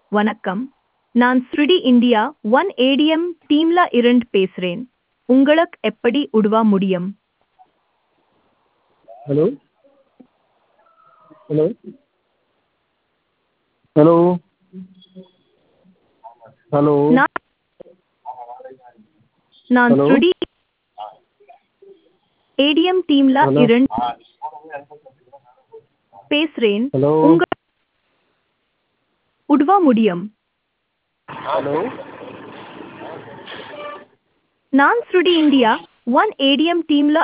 வணக்கம் நான் ஸ்ருடி இந்தியா ஒன் ஏடிஎம் டீம்ல இருந்து பேசுறேன் உங்களுக்கு எப்படி உதவ முடியும் hello hello hello hello நான் நான் Hello? ஸ்ருடி ஏடிஎம் டீம்ல Hello? இருந்து பேசுறேன் hello உங்க உதவ முடியும் hello நான் ஸ்ருடி இந்தியா ஒன் ஏடிஎம் டீம்ல